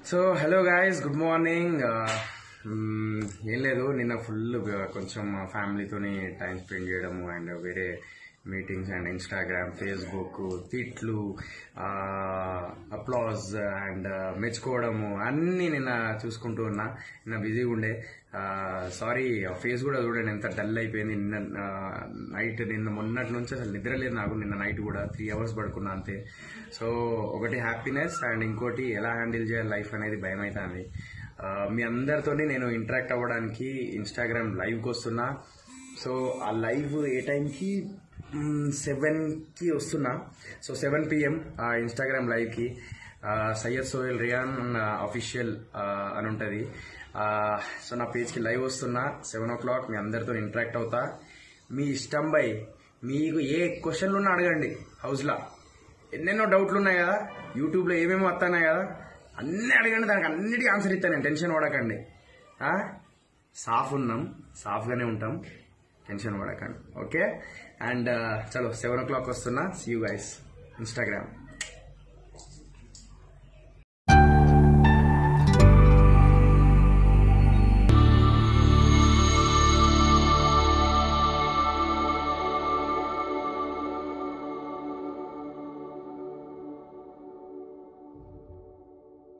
So hello guys good morning ఏం లేదు నిన్న ఫుల్ కొంచెం ఫ్యామిలీతోని టైం స్పెండ్ చేయడము అండ్ వేరే మీటింగ్స్ అండ్ ఇన్స్టాగ్రామ్ ఫేస్బుక్ తిట్లు అప్లాజ్ అండ్ మెచ్చుకోవడము అన్నీ నిన్న చూసుకుంటూ ఉన్నా నిన్న బిజీగా ఉండే సారీ ఫేస్ కూడా చూడండి ఎంత డల్ అయిపోయింది నిన్న నైట్ నిన్న మొన్నటి నుంచి అసలు నిద్ర లేదు నాకు నిన్న నైట్ కూడా త్రీ అవర్స్ పడుకున్నా అంతే సో ఒకటి హ్యాపీనెస్ అండ్ ఇంకోటి ఎలా హ్యాండిల్ చేయాలి లైఫ్ అనేది భయం అవుతుంది మీ అందరితోని నేను ఇంటరాక్ట్ అవ్వడానికి ఇన్స్టాగ్రామ్ లైవ్కి వస్తున్నా సో ఆ లైవ్ ఏ టైంకి సెవెన్కి వస్తున్నా సో సెవెన్ పిఎం ఇన్స్టాగ్రామ్ లైవ్కి సయ్యద్ సోహెల్ రియాన్ అఫీషియల్ అని ఉంటుంది సో నా పేజ్కి లైవ్ వస్తున్నా సెవెన్ ఓ క్లాక్ మీ అందరితో ఇంటరాక్ట్ అవుతా మీ ఇష్టం బై మీకు ఏ క్వశ్చన్లు ఉన్నా అడగండి హౌస్లో ఎన్నెన్నో డౌట్లు ఉన్నాయి కదా యూట్యూబ్లో ఏమేమి వస్తున్నాయి కదా అన్నీ అడగండి దానికి అన్నిటికీ ఆన్సర్ ఇస్తాను నేను టెన్షన్ పడకండి ఆ? సాఫ్ ఉన్నాం సాఫ్గానే ఉంటాం టెన్షన్ పడకండి ఓకే అండ్ చలో సెవెన్ ఓ క్లాక్ వస్తున్నా సీ యూ గైస్ ఇన్స్టాగ్రామ్